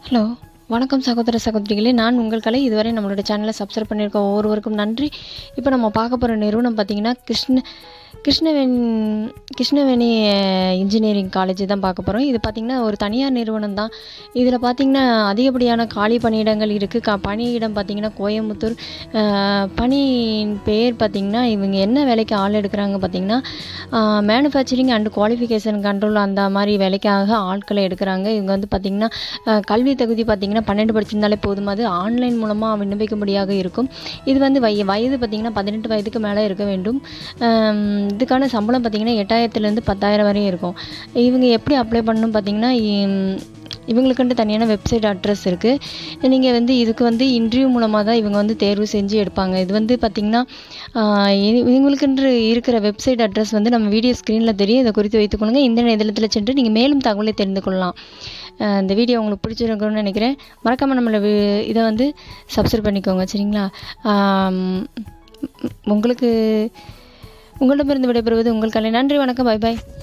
hello வணக்கம் சகோதர சகோதரிகளே நான் உங்கள் கலை இதுவரை நம்மளோட சேனலை சப்ஸ்கிரைப் பண்ணியிருக்க ஒவ்வொருவருக்கும் நன்றி இப்போ நம்ம பார்க்க போகிற நிறுவனம் பார்த்திங்கன்னா கிருஷ்ண கிருஷ்ணவேணி கிருஷ்ணவேணி அஹ், இன்ஜினியரிங் காலேஜ் தான் பார்க்க போகிறோம் இது பார்த்திங்கன்னா ஒரு தனியார் நிறுவனம் தான் இதில் பார்த்திங்கன்னா அதிகப்படியான காலி பணியிடங்கள் இருக்குது க பணியிடம் பார்த்திங்கன்னா கோயம்புத்தூர் அஹ், பணியின் பேர் பார்த்திங்கன்னா இவங்க என்ன வேலைக்கு ஆள் எடுக்கிறாங்க பார்த்திங்கன்னா மேனுஃபேக்சரிங் அண்ட் குவாலிஃபிகேஷன் கண்ட்ரோல் அந்த மாதிரி வேலைக்காக ஆட்களை எடுக்கிறாங்க இவங்க வந்து பார்த்திங்கன்னா அஹ், கல்வி தகுதி பார்த்திங்கன்னா பன்னெண்டு படிச்சிருந்தாலே போதும் அது ஆன்லைன் மூலமாக விண்ணப்பிக்கும்படியாக இருக்கும் இது வந்து வய வயது பார்த்திங்கன்னா பதினெட்டு வயதுக்கு மேலே இருக்க வேண்டும் அம், இதுக்கான சம்பளம் பார்த்திங்கன்னா எட்டாயிரத்துலேருந்து பத்தாயிரம் வரையும் இருக்கும் இவங்க எப்படி அப்ளை பண்ணணும் பார்த்திங்கன்னா இம், இவங்களுக்குன்ட்டு தனியான வெப்சைட் அட்ரஸ் இருக்குது நீங்கள் வந்து இதுக்கு வந்து இன்டர்வியூ மூலமாக தான் இவங்க வந்து தேர்வு செஞ்சு எடுப்பாங்க இது வந்து பார்த்திங்கன்னா ஆஹ், இ- இவங்களுக்கென்று இருக்கிற வெப்சைட் அட்ரஸ் வந்து நம்ம வீடியோ ஸ்க்ரீனில் தெரியும் இதை குறித்து வைத்துக்கொள்ளுங்க இந்த இணையதளத்தில் சென்று நீங்கள் மேலும் தகவலை தெரிந்து கொள்ளலாம் ஆஹ், இந்த வீடியோ உங்களுக்கு பிடிச்சிருக்கும்னு நினைக்கிறேன் மறக்காமல் நம்மளை வி- இதை வந்து சப்ஸ்கிரைப் பண்ணிக்கோங்க சரிங்களா ஆம், உங்களுக்கு உங்களிடமிருந்து விடைபெறுவது உங்கள் கலை நன்றி வணக்கம் பை பாய்